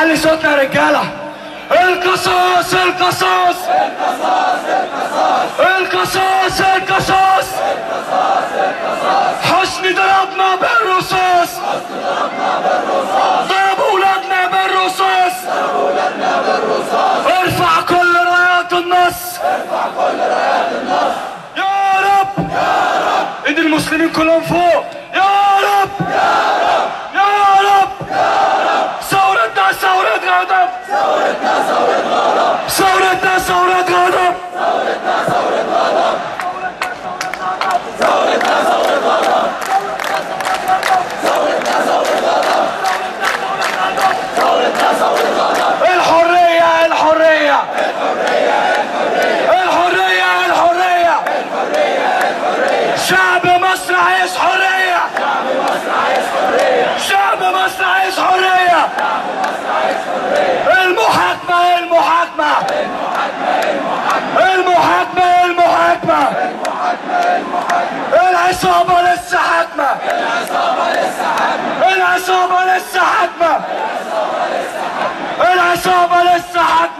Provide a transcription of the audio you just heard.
نعلي صوتنا يا رجاله القصاص القصاص القصاص القصاص حسني ضربنا بالرصاص ضرب ولادنا بالرصاص ارفع كل رايات النص يا رب ايد المسلمين كلهم فوق يا رب يا رب ثورتنا ثورة غضب ثورتنا ثورة غضب الحرية الحرية الحرية الحرية شعب مصر عايز حرية شعب مصر عايز حرية المحاكمة المحاكمة المحاكمة المحاكمة العصابة لسه حاكمة العصابة لسه حاكمة العصابة لسه حاكمة